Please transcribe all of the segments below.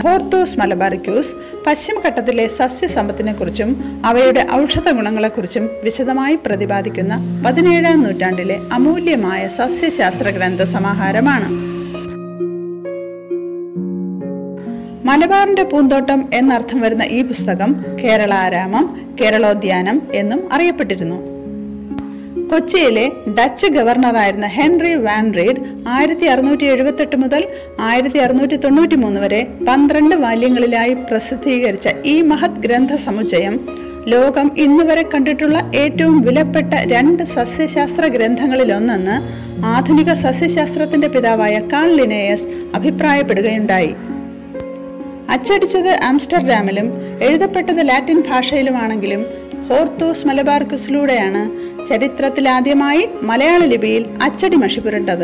Hortus മലബാറിക്യൂസ് പശ്ചിമഘട്ടത്തിലെ സസ്യസമ്പത്തിനെക്കുറിച്ചും അവയുടെ ഔഷധ ഗുണങ്ങളെക്കുറിച്ചും വിശദമായി പ്രതിപാദിക്കുന്ന പതിനേഴാം നൂറ്റാണ്ടിലെ അമൂല്യമായ സസ്യശാസ്ത്ര ഗ്രന്ഥ സമാഹാരമാണ് മലബാറിന്റെ പൂന്തോട്ടം എന്നർത്ഥം വരുന്ന ഈ പുസ്തകം കേരളാരാമം കേരളോദ്യാനം എന്നും അറിയപ്പെട്ടിരുന്നു കൊച്ചിയിലെ ഡച്ച് ഗവർണറായിരുന്ന ഹെൻറി വാൻ റീഡ് ആയിരത്തി അറുന്നൂറ്റി എഴുപത്തെട്ട് മുതൽ ആയിരത്തി അറുന്നൂറ്റി തൊണ്ണൂറ്റി മൂന്ന് വരെ പന്ത്രണ്ട് വാല്യങ്ങളിലായി പ്രസിദ്ധീകരിച്ച ഈ മഹത് ഗ്രന്ഥ സമുച്ചയം ലോകം ഇന്നുവരെ കണ്ടിട്ടുള്ള ഏറ്റവും വിലപ്പെട്ട രണ്ട് സസ്യശാസ്ത്ര ഗ്രന്ഥങ്ങളിലൊന്നെന്ന് ആധുനിക സസ്യശാസ്ത്രത്തിന്റെ പിതാവായ കാൾ ലിനേയസ് അഭിപ്രായപ്പെടുകയുണ്ടായി അച്ചടിച്ചത് ആംസ്റ്റർഡാമിലും എഴുതപ്പെട്ടത് ലാറ്റിൻ ഭാഷയിലുമാണെങ്കിലും ഹോർത്തൂസ് മലബാർക്കുസിലൂടെയാണ് ചരിത്രത്തിലാദ്യമായി മലയാള ലിപിയിൽ അച്ചടി മഷി പുരണ്ടത്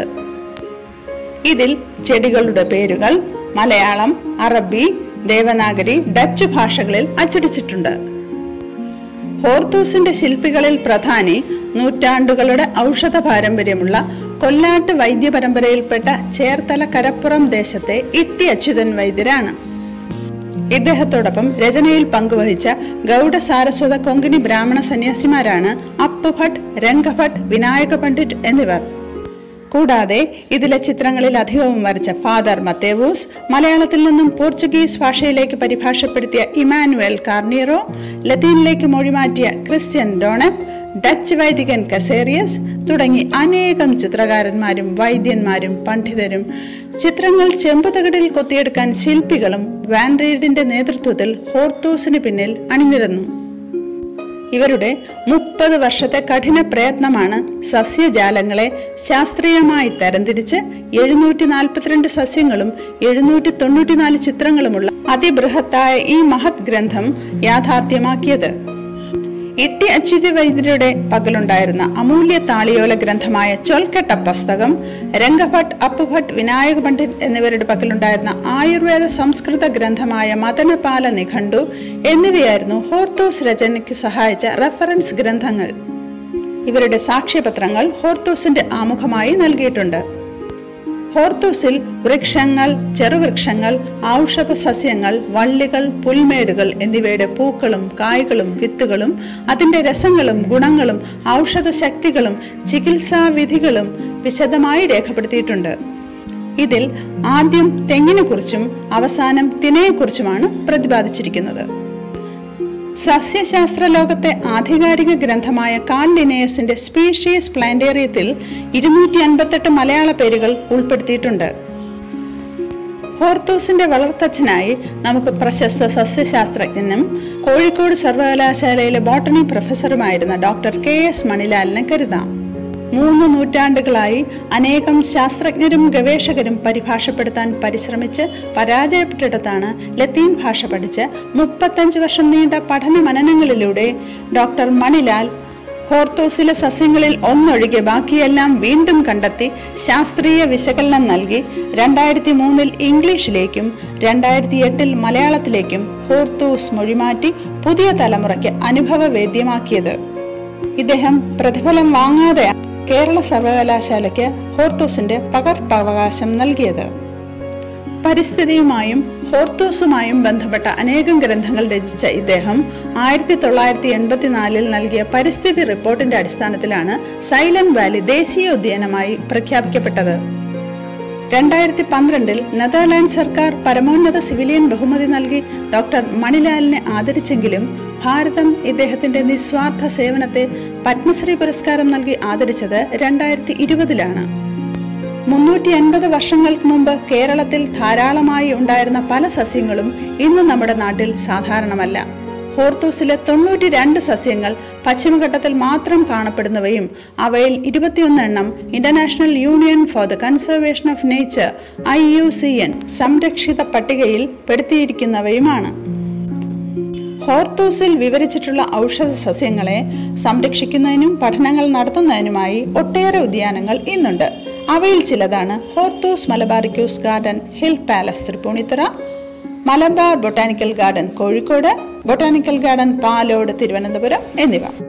ഇതിൽ ചെടികളുടെ പേരുകൾ മലയാളം അറബി ദേവനാഗരി ഡച്ച് ഭാഷകളിൽ അച്ചടിച്ചിട്ടുണ്ട് ഹോർത്തൂസിന്റെ ശില്പികളിൽ പ്രധാനി നൂറ്റാണ്ടുകളുടെ ഔഷധ പാരമ്പര്യമുള്ള കൊല്ലാട്ട് വൈദ്യ പരമ്പരയിൽപ്പെട്ട ചേർത്തല കരപ്പുറം ദേശത്തെ ഇട്ടി അച്യുതൻ വൈദ്യരാണ് ഇദ്ദേഹത്തോടൊപ്പം രചനയിൽ പങ്കുവഹിച്ച ഗൗഡ സാരസ്വത കൊങ്കിണി ബ്രാഹ്മണ സന്യാസിമാരാണ് അപ്പുഭട്ട് രംഗഭട്ട് വിനായക പണ്ഡിറ്റ് എന്നിവർ കൂടാതെ ഇതിലെ ചിത്രങ്ങളിൽ അധികവും വരച്ച ഫാദർ മത്തേവൂസ് മലയാളത്തിൽ നിന്നും പോർച്ചുഗീസ് ഭാഷയിലേക്ക് പരിഭാഷപ്പെടുത്തിയ ഇമാനുവൽ കാർണിയറോ ലത്തീനിലേക്ക് മൊഴിമാറ്റിയ ക്രിസ്ത്യൻ ഡോണപ്പ് ഡച്ച് വൈദികൻ കസേറിയസ് തുടങ്ങി അനേകം ചിത്രകാരന്മാരും വൈദ്യന്മാരും പണ്ഡിതരും ചിത്രങ്ങൾ ചെമ്പുതകടിൽ കൊത്തിയെടുക്കാൻ ശില്പികളും വാൻറീഡിന്റെ നേതൃത്വത്തിൽ ഹോർത്തൂസിന് പിന്നിൽ അണിനിരന്നു ഇവരുടെ മുപ്പത് വർഷത്തെ കഠിന പ്രയത്നമാണ് സസ്യജാലങ്ങളെ ശാസ്ത്രീയമായി തരംതിരിച്ച് എഴുന്നൂറ്റി നാൽപ്പത്തിരണ്ട് സസ്യങ്ങളും എഴുന്നൂറ്റി തൊണ്ണൂറ്റിനാല് ചിത്രങ്ങളുമുള്ള അതിബൃഹത്തായ ഈ മഹത് ഗ്രന്ഥം യാഥാർത്ഥ്യമാക്കിയത് ഇട്ടി അച്യുതി വൈദ്യരുടെ പകലുണ്ടായിരുന്ന അമൂല്യ താളിയോല ഗ്രന്ഥമായ ചൊൽക്കെട്ട പുസ്തകം രംഗഭട്ട് അപ്പുഭട്ട് വിനായക പണ്ഡിറ്റ് എന്നിവരുടെ പക്കലുണ്ടായിരുന്ന ആയുർവേദ സംസ്കൃത ഗ്രന്ഥമായ മദനപാല നിഘണ്ടു എന്നിവയായിരുന്നു ഹോർത്തൂസ് രചനയ്ക്ക് സഹായിച്ച റഫറൻസ് ഗ്രന്ഥങ്ങൾ ഇവരുടെ സാക്ഷ്യപത്രങ്ങൾ ഹോർത്തൂസിന്റെ ആമുഖമായി നൽകിയിട്ടുണ്ട് ഹോർത്തൂസിൽ വൃക്ഷങ്ങൾ ചെറുവൃക്ഷങ്ങൾ ഔഷധ സസ്യങ്ങൾ വള്ളികൾ പുൽമേടുകൾ എന്നിവയുടെ പൂക്കളും കായ്കളും വിത്തുകളും അതിന്റെ രസങ്ങളും ഗുണങ്ങളും ഔഷധ ശക്തികളും ചികിത്സാ വിധികളും വിശദമായി രേഖപ്പെടുത്തിയിട്ടുണ്ട് ഇതിൽ ആദ്യം തെങ്ങിനെ കുറിച്ചും അവസാനം തിനയെക്കുറിച്ചുമാണ് പ്രതിപാദിച്ചിരിക്കുന്നത് സസ്യശാസ്ത്ര ലോകത്തെ ആധികാരിക ഗ്രന്ഥമായ കാൾ ലിനേയസിന്റെ സ്പീഷീസ് പ്ലാന്റേറിയത്തിൽ ഇരുന്നൂറ്റി അൻപത്തെട്ട് മലയാള പേരുകൾ ഉൾപ്പെടുത്തിയിട്ടുണ്ട് ഹോർത്തൂസിന്റെ വളർത്തച്ഛനായി നമുക്ക് പ്രശസ്ത സസ്യശാസ്ത്രജ്ഞനും കോഴിക്കോട് സർവകലാശാലയിലെ ബോട്ടണി പ്രൊഫസറുമായിരുന്ന ഡോക്ടർ കെ എസ് മണിലാലിനെ കരുതാം മൂന്ന് നൂറ്റാണ്ടുകളായി അനേകം ശാസ്ത്രജ്ഞരും ഗവേഷകരും പരിഭാഷപ്പെടുത്താൻ പരിശ്രമിച്ച് പരാജയപ്പെട്ടിടത്താണ് ലത്തീൻ ഭാഷ പഠിച്ച് മുപ്പത്തഞ്ച് വർഷം നീണ്ട പഠന മനനങ്ങളിലൂടെ ഡോക്ടർ മണിലാൽ ഹോർത്തോസിലെ സസ്യങ്ങളിൽ ഒന്നൊഴികെ ബാക്കിയെല്ലാം വീണ്ടും കണ്ടെത്തി ശാസ്ത്രീയ വിശകലനം നൽകി രണ്ടായിരത്തി മൂന്നിൽ ഇംഗ്ലീഷിലേക്കും രണ്ടായിരത്തി എട്ടിൽ മലയാളത്തിലേക്കും ഹോർത്തൂസ് മൊഴിമാറ്റി പുതിയ തലമുറയ്ക്ക് അനുഭവവേദ്യമാക്കിയത് ഇദ്ദേഹം പ്രതിഫലം വാങ്ങാതെ കേരള സർവകലാശാലയ്ക്ക് ഹോർത്തൂസിന്റെ പകർപ്പവകാശം നൽകിയത് പരിസ്ഥിതിയുമായും ഹോർത്തൂസുമായും ബന്ധപ്പെട്ട അനേകം ഗ്രന്ഥങ്ങൾ രചിച്ച ഇദ്ദേഹം ആയിരത്തി തൊള്ളായിരത്തി എൺപത്തിനാലിൽ നൽകിയ പരിസ്ഥിതി റിപ്പോർട്ടിന്റെ അടിസ്ഥാനത്തിലാണ് സൈലന്റ് വാലി ദേശീയ ഉദ്യാനമായി പ്രഖ്യാപിക്കപ്പെട്ടത് രണ്ടായിരത്തി പന്ത്രണ്ടിൽ നെതർലാൻഡ് സർക്കാർ പരമോന്നത സിവിലിയൻ ബഹുമതി നൽകി ഡോക്ടർ മണിലാലിനെ ആദരിച്ചെങ്കിലും ഭാരതം ഇദ്ദേഹത്തിന്റെ നിസ്വാർത്ഥ സേവനത്തെ പത്മശ്രീ പുരസ്കാരം നൽകി ആദരിച്ചത് രണ്ടായിരത്തി ഇരുപതിലാണ് മുന്നൂറ്റി അൻപത് വർഷങ്ങൾക്ക് മുമ്പ് കേരളത്തിൽ ധാരാളമായി ഉണ്ടായിരുന്ന പല സസ്യങ്ങളും ഇന്ന് നമ്മുടെ നാട്ടിൽ സാധാരണമല്ല ഹോർത്തൂസിലെ തൊണ്ണൂറ്റി രണ്ട് സസ്യങ്ങൾ പശ്ചിമഘട്ടത്തിൽ മാത്രം കാണപ്പെടുന്നവയും അവയിൽ ഇരുപത്തിയൊന്ന് എണ്ണം International Union for the Conservation of Nature I U C N സംരക്ഷിത പട്ടികയിൽ പെടുത്തിയിരിക്കുന്നവയുമാണ് ഹോർത്തൂസിൽ വിവരിച്ചിട്ടുള്ള ഔഷധ സസ്യങ്ങളെ സംരക്ഷിക്കുന്നതിനും പഠനങ്ങൾ നടത്തുന്നതിനുമായി ഒട്ടേറെ ഉദ്യാനങ്ങൾ ഇന്നുണ്ട് അവയിൽ ചിലതാണ് Hortus Malabaricus garden Hill Palace Tripunithura Malabar botanical garden Kozhikode botanical garden Palode Thiruvananthapuram എന്നിവ